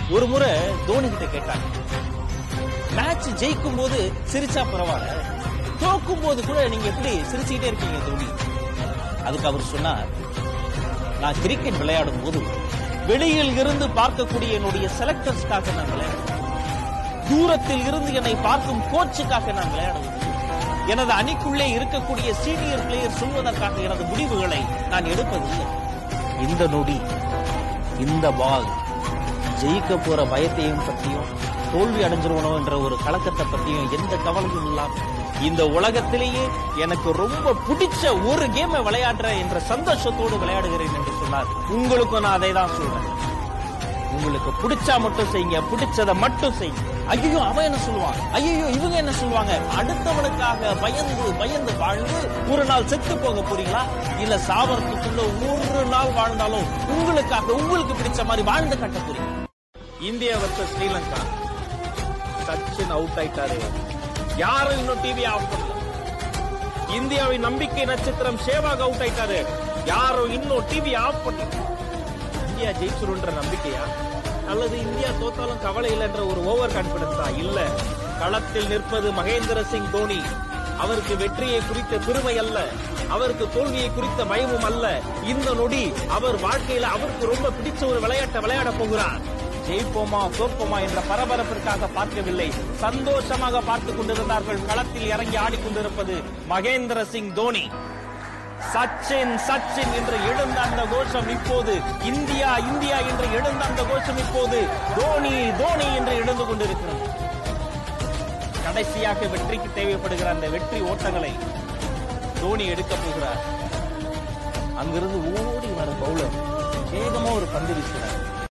ஒரு முறை தோனி கிட்ட கேட்டாங்க மேட்ச் ஜெயிக்கும் போது சிரிச்சா பரவாயில்ல தோக்கும் போது கூட நீங்க எப்படி சிரிச்சுக்கிட்டே இருக்கீங்க தோனி அதுக்கு அவர் சொன்னார் நான் கிரிக்கெட் விளையாடும் போது வெளியில் இருந்து பார்க்கக்கூடிய என்னுடைய செலக்டர்ஸ்க்காக நான் விளையாடுவேன் தூரத்தில் இருந்து என்னை பார்க்கும் கோச்சுக்காக நான் விளையாடுவேன் எனது அணிக்குள்ளே இருக்கக்கூடிய சீனியர் பிளேயர் சொல்வதற்காக எனது முடிவுகளை நான் எடுப்பதில்லை இந்த நொடி இந்த பால் ஜெயிக்க போற பயத்தையும் பற்றியும் தோல்வி அடைஞ்சிருவணும் என்ற ஒரு கலக்கத்தை பற்றியும் எந்த கவலையும் இல்லாம இந்த உலகத்திலேயே எனக்கு ரொம்ப பிடிச்ச ஒரு கேமை விளையாடுற என்ற சந்தோஷத்தோடு விளையாடுகிறேன் என்று சொன்னார் உங்களுக்கும் நான் அதை தான் சொல்றேன் உங்களுக்கு பிடிச்சா மட்டும் செய்யுங்க பிடிச்சத மட்டும் செய்யுங்க ஐயோ அவன் என்ன சொல்லுவான் ஐயோ இவங்க என்ன சொல்லுவாங்க அடுத்தவனுக்காக பயந்து பயந்து வாழ்ந்து ஒரு நாள் செத்து போக போறீங்களா இல்ல சாவறதுக்குள்ள ஒரு நாள் வாழ்ந்தாலும் உங்களுக்காக உங்களுக்கு பிடிச்ச மாதிரி வாழ்ந்து கட்ட போறீங்க India versus Sri Lanka Sachin out ஆயிட்டாரு யாரும் இன்னும் டிவி ஆஃப் பண்ணல இந்தியாவின் நம்பிக்கை நட்சத்திரம் சேவாக் அவுட் ஆயிட்டாரு யாரும் இன்னும் டிவி ஆஃப் பண்ணல இந்தியா ஜெயிச்சிருன்ற நம்பிக்கையா அல்லது இந்தியா தோத்தாலும் கவலை இல்லைன்ற ஒரு ஓவர் கான்பிடன்ஸா இல்ல களத்தில் நிற்பது மகேந்திர சிங் தோனி அவருக்கு வெற்றியை குறித்த பெருமை அல்ல அவருக்கு தோல்வியை குறித்த பயமும் அல்ல இந்த நொடி அவர் வாழ்க்கையில அவருக்கு ரொம்ப பிடிச்ச ஒரு விளையாட்டை விளையாட போகிறார் ஜெயிப்போமா தோற்போமா என்ற பரபரப்பிற்காக பார்க்கவில்லை சந்தோஷமாக பார்த்துக் கொண்டிருந்தார்கள் களத்தில் இறங்கி ஆடிக்கொண்டிருப்பது மகேந்திர சிங் தோனி சச்சின் சச்சின் என்று எழுந்த அந்த கோஷம் இப்போது இந்தியா இந்தியா என்று எழுந்த அந்த கோஷம் இப்போது தோனி தோனி என்று எழுந்து கொண்டிருக்கிறது கடைசியாக வெற்றிக்கு தேவைப்படுகிற அந்த வெற்றி ஓட்டங்களை தோனி எடுக்க போகிறார் அங்கிருந்து ஓடி வர பவுலர் வேகமா ஒரு பந்து வீசுகிறார்